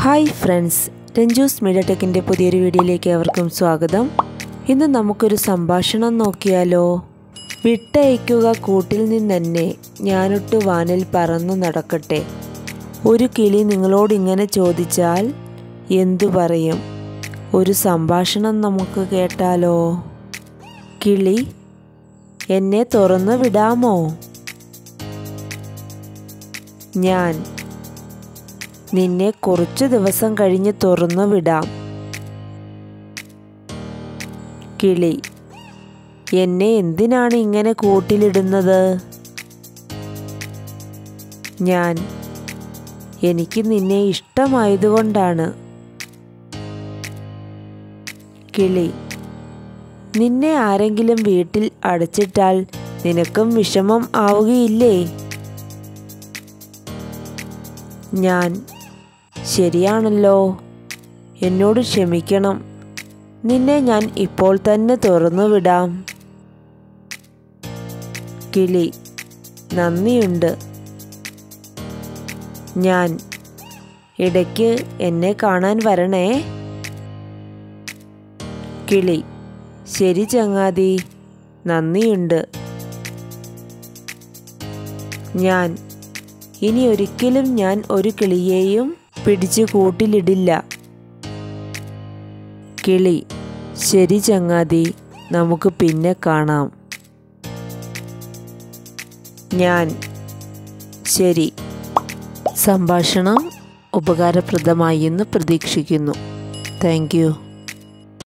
hi friends Ranjus media ടെക്കിൻ്റെ പുതിയൊരു വീഡിയോയിലേക്ക് ഏവർക്കും സ്വാഗതം ഇന്ന് നമുക്കൊരു സംഭാഷണം നോക്കിയാലോ വിട്ടയക്കുക കൂട്ടിൽ നിന്നെന്നെ ഞാനൊട്ട് വാനിൽ പറന്നു നടക്കട്ടെ ഒരു കിളി നിങ്ങളോട് ഇങ്ങനെ ചോദിച്ചാൽ എന്തു പറയും ഒരു സംഭാഷണം നമുക്ക് കേട്ടാലോ കിളി എന്നെ തുറന്നു വിടാമോ ഞാൻ നിന്നെ കുറച്ചു ദിവസം കഴിഞ്ഞ് തുറന്നു വിടാം കിളി എന്നെ എന്തിനാണ് ഇങ്ങനെ കൂട്ടിലിടുന്നത് ഞാൻ എനിക്ക് നിന്നെ ഇഷ്ടമായതുകൊണ്ടാണ് കിളി നിന്നെ ആരെങ്കിലും വീട്ടിൽ അടച്ചിട്ടാൽ നിനക്കും വിഷമം ആവുകയില്ലേ ഞാൻ ശരിയാണല്ലോ എന്നോട് ക്ഷമിക്കണം നിന്നെ ഞാൻ ഇപ്പോൾ തന്നെ തുറന്നു വിടാം കിളി നന്ദിയുണ്ട് ഞാൻ ഇടയ്ക്ക് എന്നെ കാണാൻ വരണേ കിളി ശരി ചങ്ങാതി നന്ദിയുണ്ട് ഞാൻ ഇനി ഒരിക്കലും ഞാൻ ഒരു കിളിയെയും പിടിച്ചു കൂട്ടിലിടില്ല കിളി ശരി ചങ്ങാതി നമുക്ക് പിന്നെ കാണാം ഞാൻ ശരി സംഭാഷണം ഉപകാരപ്രദമായി എന്ന് പ്രതീക്ഷിക്കുന്നു താങ്ക് യു